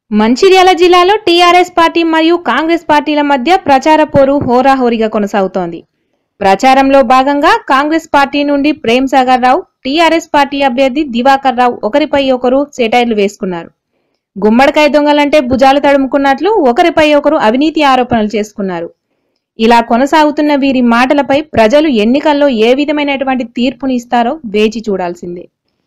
మంచిర్యాల జిల్లాలో TRS party మరియు కాంగ్రెస్ పార్టీల మధ్య ప్రచార పోరు హోరాహోరీగా కొనసాగుతోంది ప్రచారంలో భాగంగా కాంగ్రెస్ పార్టీ నుండి ప్రేమ్ సాగర్ రావు టీఆర్ఎస్ పార్టీ అభ్యర్థి దివాకర్ రావు ఒకరిపై ఒకరు సెటైర్లు వేసుకున్నారు గుమ్మడికాయ దొంగలంటే భుజాలు తడుముకున్నట్లు ఒకరిపై ఒకరు అవినీతి ఆరోపణలు చేసుకున్నారు ఇలా కొనసాగుతున్న వీరి మాటలపై ప్రజలు ఎన్నికల్లో ఏ విధమైనటువంటి తీర్పుని ఇస్తారో వేచి చూడాల్సిందే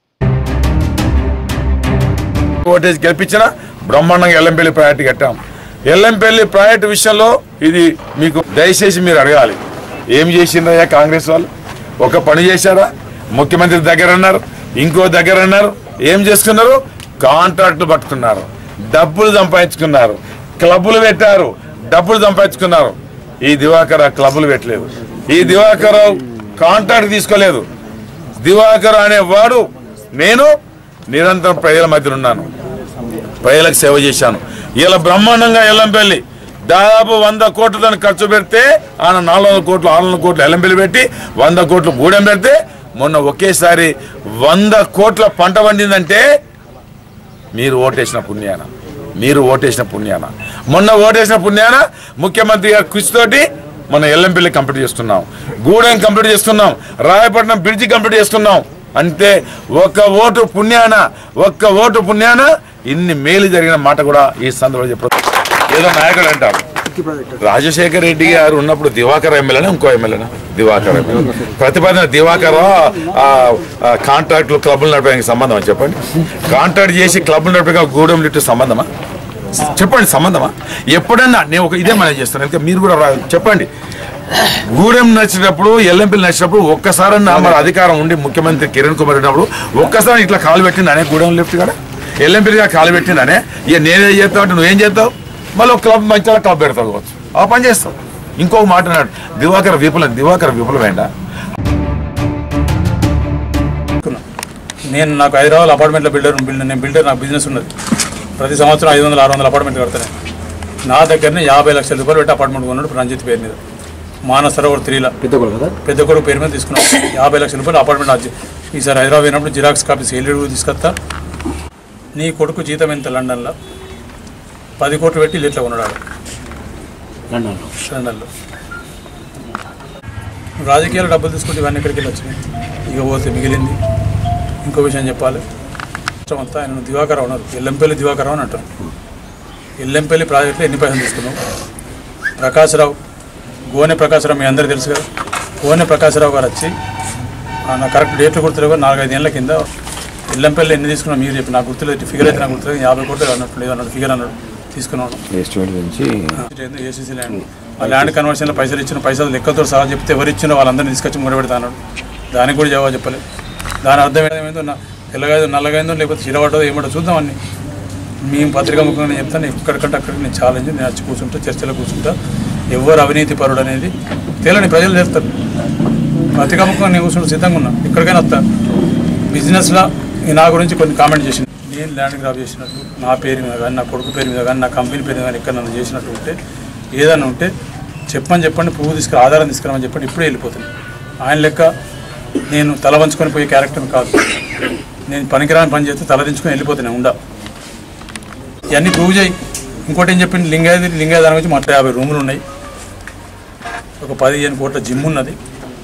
ఓటేసి గెలిపించిన బ్రహ్మాండంగా ఎల్లంపల్లి ప్రాజెక్టు కట్టాం ఎల్లంపల్లి ప్రాజెక్టు విషయంలో ఇది మీకు దయచేసి మీరు అడగాలి ఏం చేసిండ్రయ్యా కాంగ్రెస్ వాళ్ళు ఒక పని చేశారా ముఖ్యమంత్రి దగ్గర అన్నారు ఇంకో దగ్గర అన్నారు ఏం చేసుకున్నారు కాంట్రాక్టులు పట్టుకున్నారు డబ్బులు సంపాదించుకున్నారు క్లబ్బులు పెట్టారు డబ్బులు సంపాదించుకున్నారు ఈ దివాకర్ ఆ క్లబ్బులు పెట్టలేదు ఈ దివాకర్ కాంట్రాక్ట్ తీసుకోలేదు దివాకర్ అనేవాడు నేను నిరంతరం ప్రజల మధ్య ఉన్నాను ప్రజలకు సేవ చేశాను ఇలా బ్రహ్మాండంగా ఎల్లంపల్లి దాదాపు వంద కోట్లు దాన్ని ఖర్చు పెడితే ఆయన నాలుగు వందల కోట్లు ఆరు వందల కోట్లు ఎల్లంపల్లి పెట్టి వంద కోట్లు గూడెం పెడితే మొన్న ఒకేసారి వంద కోట్ల పంట పండిందంటే మీరు ఓటేసిన పుణ్యాన మీరు ఓటేసిన పుణ్యాన మొన్న ఓటేసిన పుణ్యాన ముఖ్యమంత్రి గారి కృషితోటి మన ఎల్లంపల్లి కంప్లీట్ చేస్తున్నాం గూడెం కంప్లీట్ చేస్తున్నాం రాయపట్నం బ్రిడ్జి కంప్లీట్ చేస్తున్నాం అంటే ఒక్క ఓటు పుణ్యాన ఒక్క ఓటు పుణ్యాన ఇన్ని మేలు జరిగిన మాట కూడా ఈ సందర్భంలో చెప్పదు ఏదో నాయకుడు అంటారు రాజశేఖర రెడ్డి గారు ఉన్నప్పుడు దివాకర్ ఎమ్మెల్యేనా ఇంకో ఎమ్మెల్యేనా దివాకర్ ఎమ్మెల్యే ప్రతిపాదన దివాకర్ కాంట్రాక్ట్లు క్లబ్లు నడపడానికి సంబంధమా చెప్పండి కాంట్రాక్ట్ చేసి క్లబ్లు నడిపే గూడెం లిట్టు సంబంధమా చెప్పండి సంబంధమా ఎప్పుడన్నా నేను ఒక ఇదే మనం చేస్తాను ఇంకా మీరు కూడా రా- చెప్పండి గూడెం నచ్చినప్పుడు ఎల్లంపల్లి నచ్చినప్పుడు ఒక్కసారన్నా మరి అధికారం ఉండి ముఖ్యమంత్రి కిరణ్ కుమార్ ఉన్నప్పుడు ఒక్కసారి ఇట్లా కాలు పెట్టిందనే గూడెం లిఫ్ట్ కూడా ఎల్లంపల్లిగా కాలు పెట్టిందనే ఇక నేనేం చేస్తావు అంటే నువ్వేం చేస్తావు మళ్ళీ ఒక క్లబ్ మంచిగా క్లబ్ పెడతావు కావచ్చు ఆ పని చేస్తావు ఇంకొక మాట అన్నాడు దివాకర్ విపులం దివాకర్ విపులం ఏంటా నేను నాకు హైదరాబాద్ అపార్ట్మెంట్లో బిల్డర్ బిల్డర్ నేను బిల్డర్ నాకు బిజినెస్ ఉన్నది ప్రతి సంవత్సరం ఐదు వందల ఆరు వందల అపార్ట్మెంట్ కడతాను నా దగ్గరనే యాభై లక్షల రూపాయలు పెట్టి అపార్ట్మెంట్ కొన్నాడు రంజిత్ పేరు మీద మానస సరోవర్ త్రీలా పెద్ద కొడుకు కదా పెద్ద కొడుకు పేరు మీద తీసుకున్నాం యాభై లక్షల రూపాయలు అపార్ట్మెంట్ అర్జీ ఈసారి హైదరాబాద్ పోయినప్పుడు జిరాక్స్ కాపీస్ ఎల్లుడు తీసుకొస్తా నీ కొడుకు జీతం ఎంత లండన్లో పది కోట్లు పెట్టి ఇల్లు ఇట్లా కొన్నాడు ఆడ. లండన్లో లండన్లో రాజకీయాలు డబ్బులు తీసుకుంటే ఇవన్నీ ఎక్కడికి వెళ్ళి వచ్చినాయి ఇక పోతే మిగిలింది ఇంకో విషయం చెప్పాలి రాష్ట్రం అంతా ఆయన దివాకరావు ఉన్నారు ఎల్లంపల్లి దివాకరావు అని అంటారు ఎల్లంపల్లి ప్రాజెక్టులో ఎన్ని పైసలు తీసుకున్నాం ప్రకాశ్రావు గోనె ప్రకాశ్రావు మీ అందరికీ తెలుసు కదా గోనె ప్రకాశ్రావు గారు వచ్చి ఆ నా కరెక్ట్ డేట్లు గుర్తులేవు నాలుగైదు ఏళ్ళ కింద ఎల్లంపల్లి ఎన్ని తీసుకున్నాం మీరు చెప్పి నాకు గుర్తులేదు ఫిగర్ అయితే నాకు గుర్తులేదు యాభై కోట్లు అన్నట్టు లేదు అన్నాడు ఫిగర్ అన్నాడు తీసుకున్నాను ఎస్టిమేట్ గురించి ఏసీసీ ల్యాండ్ ఆ ల్యాండ్ కన్వర్షన్లో పైసలు ఇచ్చిన పైసలు లెక్కతో సహా చెప్తే ఎవరు ఇచ్చినా వాళ్ళందరినీ తీసుకొచ్చి ముడబెడతాను దానికి కూడా జవాబు చెప్పలేదు దాని అర్థం ఏమైందో నా తెల్లగాయదో నల్లగాయిందో లేకపోతే చిరవడదో ఏమిటో చూద్దాం అన్ని మేము పత్రికా ముఖంగా చెప్తాను ఎక్కడికంటే అక్కడికి నేను ఛాలెంజ్ నేను వచ్చి కూర్చుంటా చర్చలో కూర్చుంటా ఎవరు అవినీతి పరుడు అనేది తేలని ప్రజలు చేస్తారు పత్రికా ముఖంగా నేను కూర్చుంటే సిద్ధంగా ఉన్నా ఎక్కడికైనా వస్తా బిజినెస్లో నా గురించి కొన్ని కామెంట్ చేసింది నేను ల్యాండ్ గ్రాప్ చేసినట్టు నా పేరు మీద కానీ నా కొడుకు పేరు మీద కానీ నా కంపెనీ పేరు మీద కానీ ఎక్కడ నన్ను చేసినట్టు ఉంటే ఏదైనా ఉంటే చెప్పని చెప్పండి పువ్వు తీసుకురా ఆధారం తీసుకురామని చెప్పండి ఇప్పుడే వెళ్ళిపోతుంది ఆయన లెక్క నేను తల వంచుకొని పోయే క్యారెక్టర్ కాదు నేను పనికిరాని పని చేస్తే తల దించుకొని వెళ్ళిపోతానే ఉండా ఇవన్నీ ప్రూవ్ చేయి ఇంకోటి ఏం చెప్పింది లింగాయది లింగాయ దాని గురించి మొత్తం యాభై రూములు ఉన్నాయి ఒక పదిహేను కోట్ల జిమ్ ఉన్నది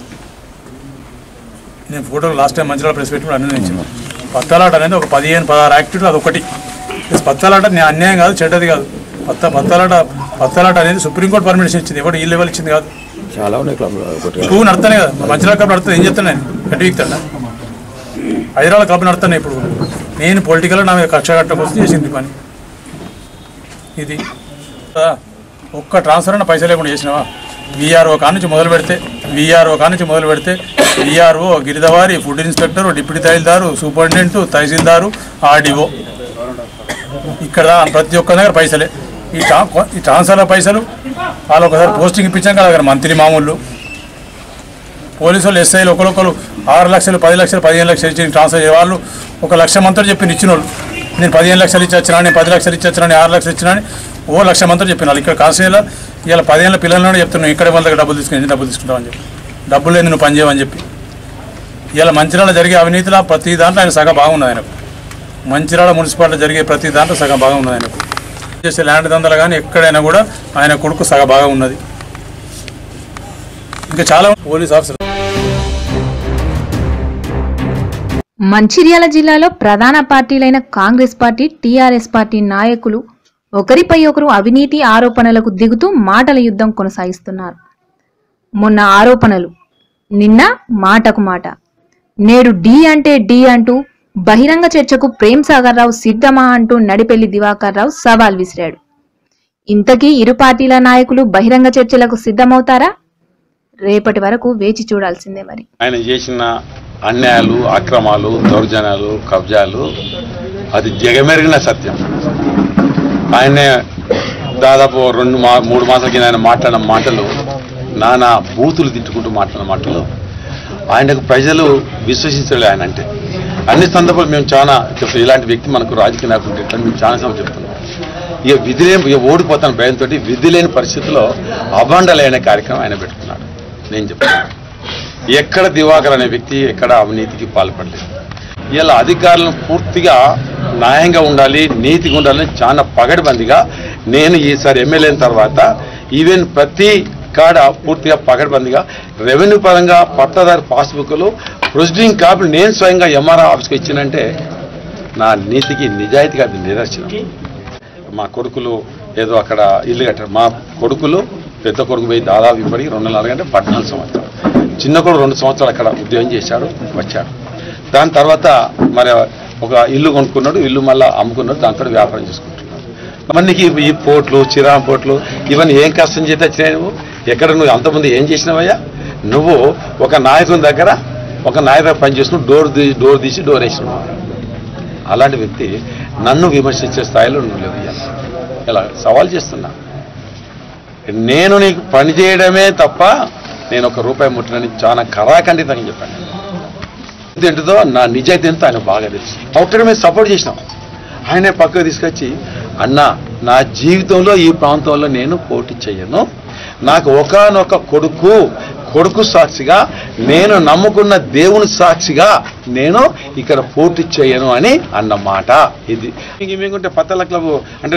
నేను ఫోటోలు లాస్ట్ టైం మంచిగా ప్రెస్ పెట్టి అన్నీ ఇచ్చిన పత్తాలాట అనేది ఒక పదిహేను పదహారు యాక్టివిటీ అది ఒకటి ప్లస్ పత్తాలాట నే- అన్యాయం కాదు చెడ్డది కాదు పత్త పత్తాలాట పత్తాలాట అనేది సుప్రీంకోర్టు పర్మిషన్ ఇచ్చింది ఎవరు ఈ లెవెల్ ఇచ్చింది కాదు చాలా ఉన్నాయి క్లబ్లు ఒకటి పువ్వు నడతానే కదా మంచిగా క్లబ్ నడుతుంది ఏం చెప్తాను నేను గట్టి వీక్తాడా హైదరాబాద్ క్లబ్ నడుతాను ఇప్పుడు నేను పొలిటికల్ నా మీద కక్ష కట్టడం కోసం చేసింది పని ఇది కదా, ఒక్క ట్రాన్స్ఫర్ అన్న పైసలు లేకుండా చేసినావా విఆర్ఓ కానుంచి మొదలు పెడితే విఆర్ఓ కానుంచి మొదలు పెడితే విఆర్ఓ గిరిదవారి food inspector deputy tahsildar superintendent tahsildar RDO ఇక్కడ ప్రతి ఒక్క దగ్గర పైసలే ఈ ట్రా ఈ ట్రాన్స్ఫర్ల పైసలు వాళ్ళు ఒకసారి పోస్టింగ్ ఇప్పించాక దగ్గర మంత్రి మామూలు పోలీసు వాళ్ళు ఎస్ఐలు ఒకరొకరు ఆరు లక్షలు పది లక్షలు పదిహేను లక్షలు ఇచ్చి ట్రాన్స్ఫర్ చేయ వాళ్ళు ఒక లక్ష మంత్రులు చెప్పి ఇచ్చిన వాళ్ళు నేను పదిహేను లక్షలు ఇచ్చి వచ్చినా నేను పది లక్షలు ఇచ్చి వచ్చినా నేను ఆరు లక్షలు ఇచ్చినా అని ఓ లక్ష మంత్రులు చెప్పిన వాళ్ళు ఇక్కడ కాసేలా ఇలా పదిహేను పిల్లలను చెప్తున్నాను ఇక్కడ వాళ్ళ దగ్గర డబ్బులు తీసుకుని డబ్బులు తీసుకుంటామని చెప్పి డబ్బులు లేని నువ్వు పని చేయమని చెప్పి ఇలా మంచిర్యాల జరిగే అవినీతిలో ప్రతి దాంట్లో ఆయన సగం బాగున్నది ఆయనకు మంచిర్యాల మున్సిపాలిటీ జరిగే ప్రతి దాంట్లో సగం భాగం ఉన్నది ఆయనకు చేసే ల్యాండ్ దందలు కానీ ఎక్కడైనా కూడా ఆయన కొడుకు సగ బాగా ఉన్నది ఇంకా చాలా పోలీస్ ఆఫీసర్ మంచిర్యాల జిల్లాలో ప్రధాన పార్టీలైన కాంగ్రెస్ పార్టీ టీఆర్ఎస్ పార్టీ నాయకులు ఒకరిపై ఒకరు అవినీతి ఆరోపణలకు దిగుతూ మాటల యుద్ధం కొనసాగిస్తున్నారు మొన్న ఆరోపణలు నిన్న మాటకు మాట నేడు డి అంటే డి అంటూ బహిరంగ చర్చకు ప్రేమ్ సాగర్ రావు సిద్ధమా అంటూ నడిపెల్లి దివాకర్ రావు సవాల్ విసిరాడు ఇంతకీ ఇరు పార్టీల నాయకులు బహిరంగ చర్చలకు సిద్ధమవుతారా రేపటి వరకు వేచి చూడాల్సిందే మరి ఆయన చేసిన అన్యాయాలు అక్రమాలు దౌర్జన్యాలు కబ్జాలు అది జగమెరిగిన సత్యం ఆయనే దాదాపు రెండు మా మూడు మాసాల కింద ఆయన మాట్లాడిన మాటలు నానా బూతులు తిట్టుకుంటూ మాట్లాడిన మాటలు ఆయనకు ప్రజలు విశ్వసించలే ఆయన అంటే అన్ని సందర్భాలు మేము చాలా చెప్తాం ఇలాంటి వ్యక్తి మనకు రాజకీయ నాయకులు ఉంటే ఇట్లా మేము చాలా సమయం చెప్తున్నాం ఇక విధి లేని ఇక ఓడిపోతాను భయంతో విధి లేని పరిస్థితిలో అభండలైన కార్యక్రమం ఆయన పెట్టుకున్నాడు నేను చెప్తాను ఎక్కడ దివాకర్ అనే వ్యక్తి ఎక్కడ అవినీతికి పాల్పడలేదు ఇలా అధికారులను పూర్తిగా న్యాయంగా ఉండాలి నీతిగా ఉండాలని చాలా పగడ్బందిగా నేను ఈసారి ఎమ్మెల్యే అయిన తర్వాత ఈవెన్ ప్రతి కాడ పూర్తిగా పగడ్బందిగా రెవెన్యూ పరంగా పట్టాదారు పాస్బుక్లు ప్రొసీడింగ్ కాపీ నేను స్వయంగా ఎంఆర్ఆ ఆఫీస్కి ఇచ్చినంటే నా నీతికి నిజాయితీగా అది నిదర్శనం మా కొడుకులు ఏదో అక్కడ ఇల్లు కట్టారు మా కొడుకులు పెద్ద కొడుకు పోయి దాదాపు ఇప్పటికి రెండు నాలుగు అంటే పద్నాలుగు సంవత్సరాలు చిన్న కొడుకు రెండు సంవత్సరాలు అక్కడ ఉద్యోగం చేశాడు వచ్చాడు దాని తర్వాత మరి ఒక ఇల్లు కొనుక్కున్నాడు ఇల్లు మళ్ళీ అమ్ముకున్నాడు దాంతో వ్యాపారం చేసుకుంటున్నాడు మరి నీకు ఈ- ఈ పోట్లు చిరాం పోట్లు ఇవన్నీ ఏం కష్టం చేస్తే వచ్చినాయి నువ్వు ఎక్కడ నువ్వు అంతమంది ఏం చేసినావయ్యా నువ్వు ఒక నాయకుని దగ్గర ఒక నాయకుడు పనిచేస్తున్నావు డోర్ తీ డోర్ తీసి డోర్ వేసినావు అలాంటి వ్యక్తి నన్ను విమర్శించే స్థాయిలో నువ్వు లేవు ఇవాళ. ఇలా సవాల్ చేస్తున్నా నేను నీకు పని చేయడమే తప్ప నేను ఒక రూపాయి ముట్టనని చాలా కరాఖండితంగా చెప్పాను ఏంటిదో నా నిజాయితీ ఎంతో ఆయన బాగా తెలుసు ఒక్కడి మీద సపోర్ట్ చేసినాం ఆయనే పక్కకు తీసుకొచ్చి అన్న నా జీవితంలో ఈ ప్రాంతంలో నేను పోటీ చేయను నాకు ఒకనొక కొడుకు కొడుకు సాక్షిగా నేను నమ్ముకున్న దేవుని సాక్షిగా నేను ఇక్కడ పోటీ చేయను అని అన్న మాట ఇది ఇంక మీకుంటే పత్తల క్లబ్ అంటే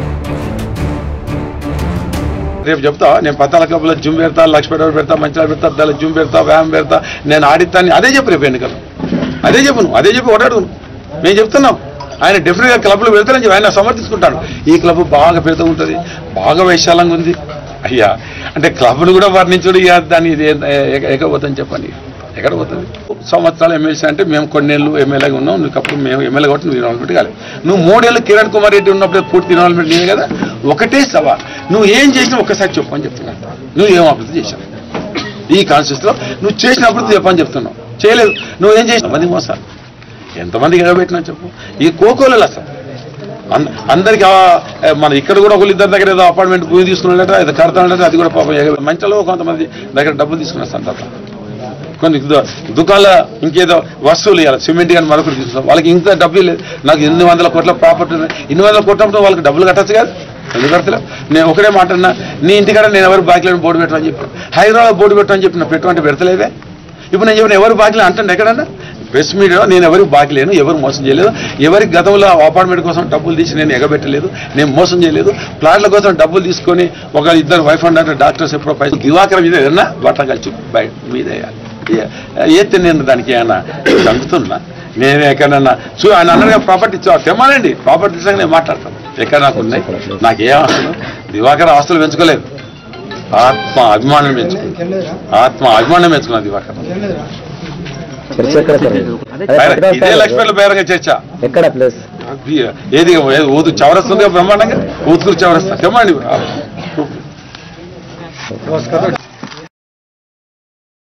రేపు చెప్తా నేను పత్తాల క్లబ్లో జుమ్ పెడతా లక్ష పెడతాడు పెడతా మంచిగా పెడతా దాని జుమ్ పెడతా వ్యాయామం పెడతా నేను ఆడిస్తాను అదే చెప్పు రేపు ఎన్నికలు అదే చెప్పు నువ్వు అదే చెప్పి ఒకటాడు మేము చెప్తున్నాం ఆయన డెఫినెట్గా క్లబ్లో వెళ్తారని చెప్పి ఆయన సమర్థించుకుంటాడు ఈ క్లబ్ బాగా పెడుతూ ఉంటుంది బాగా వైశాలంగా ఉంది అయ్యా అంటే క్లబ్ను కూడా వర్ణించుడు ఇక దాన్ని ఇది ఎక్క- ఎక్కడ పోతుంది చెప్పండి ఎక్కడ పోతుంది సంవత్సరాలు ఎమ్మెల్సీ అంటే మేము కొన్నేళ్ళు ఎమ్మెల్యేగా ఉన్నాం నువ్వు అప్పుడు మేము ఎమ్మెల్యే కాబట్టి నువ్వు ఇన్వాల్వ్మెంట్ కాలేదు నువ్వు మూడేళ్ళు కిరణ్ కుమార్ రెడ్డి ఉన్నప్పుడు పూర్తి ఇన్వాల్వ్మెంట్ లేదు కదా ఒకటే సవాల్ నువ్వు ఏం చేసినా ఒక్కసారి చెప్పు అని చెప్తున్నా నువ్వు ఏం అభివృద్ధి చేశావు ఈ కాన్స్టిట్యూన్సీలో నువ్వు చేసిన అభివృద్ధి చెప్పని చెప్తున్నావు చేయలేదు నువ్వు ఏం చేసినావు మంది మోసాలు ఎంతమందికి ఎగబెట్టినా చెప్పు ఈ కోకోలలో అసలు అంద- అందరికి ఆ- మన ఇక్కడ కూడా ఒకళ్ళు ఇద్దరి దగ్గర ఏదో అపార్ట్మెంట్ భూమి తీసుకున్నాడట ఇది కడతాడంటే అది కూడా పాపం ఎగ- మంచిలో కొంతమంది దగ్గర డబ్బులు తీసుకున్న సందర్భ కొన్ని దు- దుకాణాల ఇంకేదో వస్తువులు ఇవ్వాలి సిమెంట్ కానీ మరొకటి తీసుకున్నాం వాళ్ళకి ఇంత డబ్బులు లేదు నాకు ఎన్ని వందల కోట్ల ప్రాపర్టీ ఉంది ఇన్ని వందల కోట్ల అప్పుడు వాళ్ళకి డబ్బులు కట్టచ్చు కదా ఎందుకు కడతలేవు నేను ఒకటే మాట అన్నా నీ ఇంటికాడ నేను ఎవరు బాకీలను బోర్డు పెట్టమని చెప్పాను హైదరాబాద్ బోర్డు పెట్టమని చెప్పిన పెట్టమంటే పెడతలేదే ఇప్పుడు నేను చెప్పిన ఎవరు బాకీలు అంటాను ఎక్కడన్నా ప్రెస్ మీడియాలో నేను ఎవరికి బాకీ లేను ఎవరు మోసం చేయలేదు ఎవరికి గతంలో అపార్ట్మెంట్ కోసం డబ్బులు తీసి నేను ఎగబెట్టలేదు నేను మోసం చేయలేదు ప్లాట్ల కోసం డబ్బులు తీసుకొని ఒక ఇద్దరు వైఫ్ అండ్ అంటే డాక్టర్స్ ఎప్పుడో పైసలు దివాకర మీద ఏదన్నా బట్ట కలిసి బయట మీద వేయాలి. ఏ- ఎత్తే నేను దానికి ఏమన్నా చంపుతున్నా నేను ఎక్కడన్నా చూ ఆయన అన్నగా ప్రాపర్టీ తెమ్మానండి ప్రాపర్టీ ఇచ్చాక నేను మాట్లాడతాను ఎక్కడ నాకు ఉన్నాయి నాకు ఏ ఆస్తులు దివాకర ఆస్తులు పెంచుకోలేదు ఆత్మ అభిమానం పెంచుకున్నాను ఆత్మ అభిమానం పెంచుకున్నాను దివాకర్ చర్చ ఎక్కడ సార్ ఇది? అదే బేర- ఎక్కడ ఇదే వస్తారు? లక్ష్మీల బేరంగా చర్చ ఎక్కడ ప్లేస్ అది ఏది ఊదు చౌరస్తుంది బ్రహ్మాండంగా ఊతుకూరు చౌరస్తా తెమ్మండి